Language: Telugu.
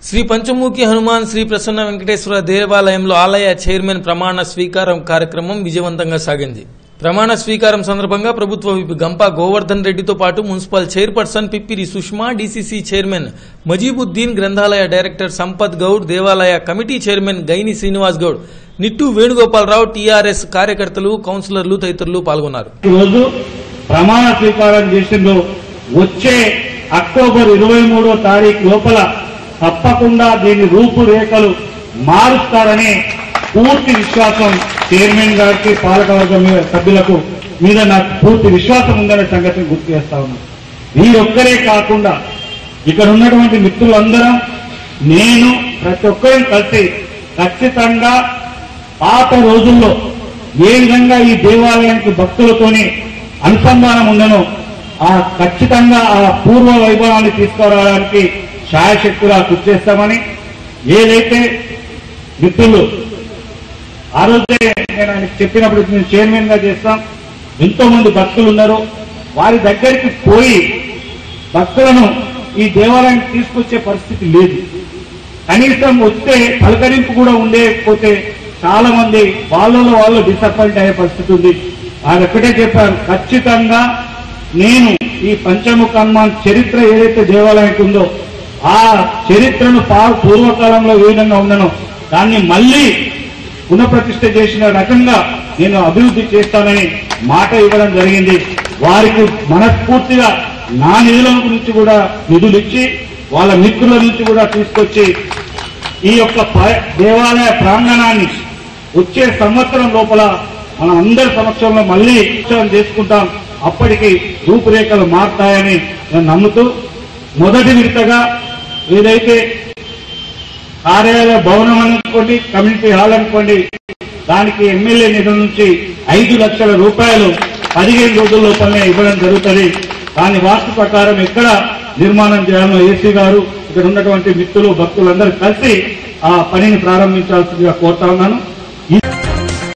శ్రీ పంచముఖి హనుమాన్ శ్రీ ప్రసన్న వెంకటేశ్వర దేవాలయంలో ఆలయ చైర్మన్ ప్రమాణ స్వీకారం కార్యక్రమం విజయవంతంగా సాగింది ప్రమాణ స్వీకారం సందర్భంగా ప్రభుత్వ విప్ గంపా గోవర్ధన్ రెడ్డితో పాటు municipal chairperson Pippiri Sushma DCC chairman Majeebuddin గ్రంథాలయ డైరెక్టర్ సంపత్ గౌడ్ దేవాలయ committee chairman Gaini Srinivas Goud Nittu Venugopala Rao TRS కార్యకర్తలు కౌన్సిలర్లు తదితరులు పాల్గొన్నారు రోజు ప్రమాణ స్వీకారం చేసిండ్రు వచ్చే అక్టోబర్ ఇరవై మూడో తారీఖు లోపల తప్పకుండా దీని రూపురేఖలు మారుస్తారని పూర్తి విశ్వాసం చైర్మన్ గారికి పాలకవర్గం మీద సభ్యులకు మీద నాకు పూర్తి విశ్వాసం ఉందనే సంగతిని గుర్తు చేస్తా ఉన్నాను వీరొక్కరే కాకుండా ఇక్కడ ఉన్నటువంటి మిత్రులందరం నేను ప్రతి ఒక్కరిని కలిసి ఖచ్చితంగా పాత రోజుల్లో ఏ విధంగా ఈ దేవాలయానికి భక్తులతోని అనుసంధానం ఉండనో ఆ ఖచ్చితంగా ఆ పూర్వ వైభవాన్ని తీసుకురావడానికి ఛాయశక్తులా కృషి చేస్తామని ఏదైతే మిత్రులు ఆ రోజే నేను ఆయనకు చెప్పినప్పుడు మేము చైర్మన్ గా చేస్తాం ఎంతో మంది భక్తులు ఉన్నారు వారి దగ్గరికి పోయి భక్తులను ఈ దేవాలయానికి తీసుకొచ్చే పరిస్థితి లేదు కనీసం వస్తే పలకరింపు కూడా ఉండేకపోతే చాలా మంది వాళ్ళలో వాళ్ళు డిసప్పాయింట్ అయ్యే పరిస్థితి ఉంది ఆయన ఒక్కటే చెప్పారు ఖచ్చితంగా నేను ఈ పంచముఖ హనుమాన్ చరిత్ర ఏదైతే దేవాలయానికి ఉందో ఆ చరిత్రను పా- పూర్వకాలంలో ఏ విధంగా ఉండనో దాన్ని మళ్ళీ పునఃప్రతిష్ఠ చేసిన రకంగా నేను అభివృద్ధి చేస్తానని మాట ఇవ్వడం జరిగింది వారికి మనస్ఫూర్తిగా నా నిధుల నుంచి కూడా నిధులు ఇచ్చి వాళ్ళ మిత్రుల నుంచి కూడా తీసుకొచ్చి ఈ యొక్క ప- దేవాలయ ప్రాంగణాన్ని వచ్చే సంవత్సరం లోపల మన అందరి సమక్షంలో మళ్ళీ ఉత్సవం చేసుకుంటాం అప్పటికి రూపురేఖలు మారుతాయని నేను నమ్ముతూ మొదటి విడతగా ఏదైతే కార్యాలయ భవనం అనుకోండి కమ్యూనిటీ హాల్ అనుకోండి దానికి ఎమ్మెల్యే నిధుల నుంచి ఐదు లక్షల రూపాయలు పదిహేను రోజుల లోపలనే ఇవ్వడం జరుగుతుంది దాని వాస్తు ప్రకారం ఎక్కడ నిర్మాణం చేయాలో ఏసీ గారు ఇక్కడ ఉన్నటువంటి మిత్రులు భక్తులందరూ కలిసి ఆ పనిని ప్రారంభించాల్సిందిగా కోరుతా ఉన్నాను